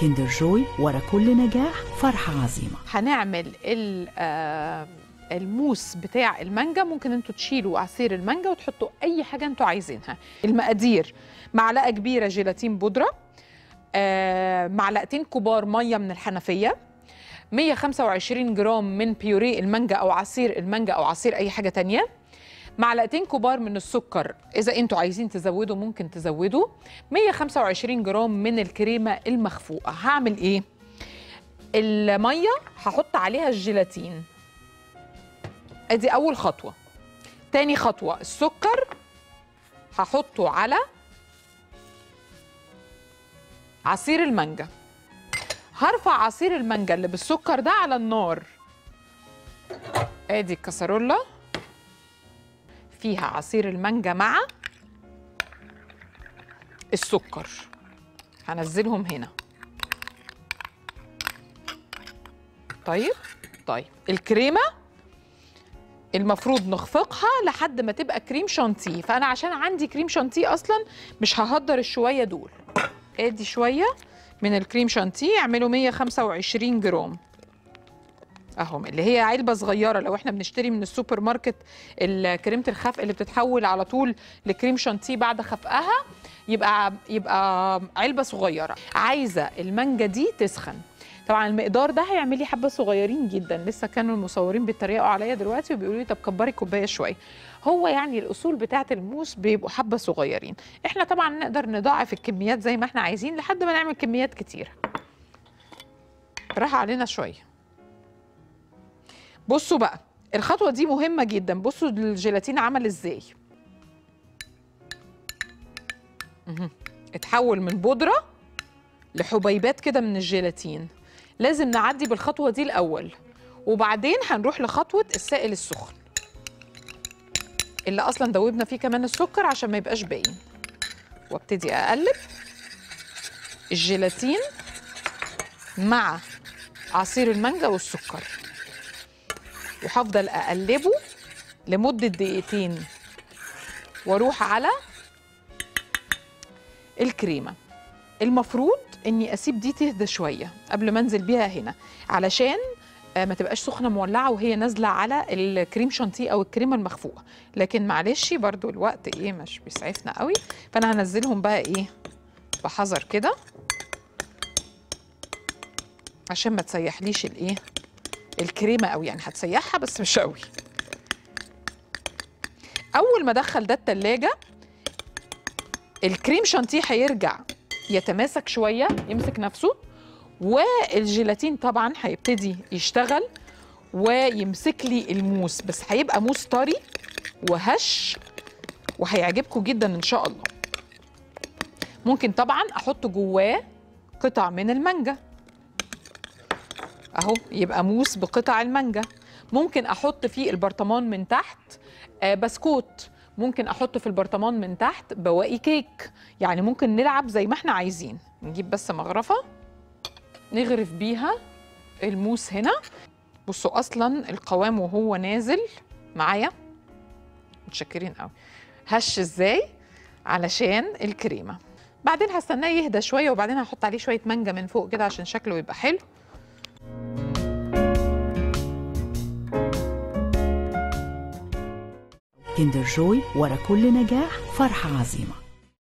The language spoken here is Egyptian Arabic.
كيندر جوي ورا كل نجاح فرحة عظيمة هنعمل ال- آه، الموس بتاع المانجا ممكن انتوا تشيلوا عصير المانجا وتحطوا اي حاجه انتوا عايزينها المقادير معلقه كبيره جيلاتين بودره آه، معلقتين كبار ميه من الحنفيه 125 جرام من بيوريه المانجا او عصير المانجا او عصير اي حاجه تانية معلقتين كبار من السكر اذا انتوا عايزين تزودوا ممكن تزودوا 125 جرام من الكريمه المخفوقه هعمل ايه الميه هحط عليها الجيلاتين ادي اول خطوه تاني خطوه السكر هحطه على عصير المانجا هرفع عصير المانجا اللي بالسكر ده على النار ادي الكسرولة فيها عصير المانجا مع السكر هنزلهم هنا طيب طيب الكريمه المفروض نخفقها لحد ما تبقى كريم شانتيه فانا عشان عندي كريم شانتيه اصلا مش ههدر الشويه دول ادي شويه من الكريم شانتيه يعملوا 125 جرام اهم اللي هي علبه صغيره لو احنا بنشتري من السوبر ماركت ال- كريمه الخفق اللي بتتحول على طول لكريم شانتيه بعد خفقها يبقى يبقى علبه صغيره عايزه المانجا دي تسخن طبعا المقدار ده هيعمل لي حبه صغيرين جدا لسه كانوا المصورين بيتريقوا عليا دلوقتي وبيقولوا لي طب كبري كوبايه شويه هو يعني الاصول بتاعه الموس بيبقوا حبه صغيرين احنا طبعا نقدر نضاعف الكميات زي ما احنا عايزين لحد ما نعمل كميات كتير راح علينا شويه بصوا بقى الخطوه دي مهمه جدا بصوا الجيلاتين عمل ازاي مهم. اتحول من بودره لحبيبات كده من الجيلاتين لازم نعدي بالخطوه دي الاول وبعدين هنروح لخطوه السائل السخن اللي اصلا دوبنا فيه كمان السكر عشان ما يبقاش باين وابتدي اقلب الجيلاتين مع عصير المانجا والسكر وهفضل اقلبه لمده دقيقتين واروح على الكريمه المفروض اني اسيب دي تهدى شويه قبل ما انزل بيها هنا علشان آه، ما تبقاش سخنه مولعه وهي نازله على الكريم شانتيه او الكريمه المخفوقه لكن معلش برضو الوقت ايه مش بيسعفنا قوي فانا هنزلهم بقى ايه بحذر كده عشان ما تسيحليش الايه الكريمه قوي يعني هتسيحها بس مش قوي اول ما ادخل ده التلاجة الكريم شانتيه هيرجع يتماسك شويه يمسك نفسه والجيلاتين طبعا هيبتدي يشتغل ويمسك لي الموس بس هيبقى موس طري وهش وهيعجبكم جدا ان شاء الله ممكن طبعا احط جواه قطع من المانجا اهو يبقى موس بقطع المانجا ممكن احط فيه البرطمان من تحت آه بسكوت ممكن احط في البرطمان من تحت بواقي كيك يعني ممكن نلعب زي ما احنا عايزين نجيب بس مغرفه نغرف بيها الموس هنا بصوا اصلا القوام وهو نازل معايا متشكرين قوي هش ازاي علشان الكريمه بعدين هستناه يهدى شويه وبعدين هحط عليه شويه مانجا من فوق كده عشان شكله يبقى حلو كيندر جوي ورا كل نجاح فرحة عظيمة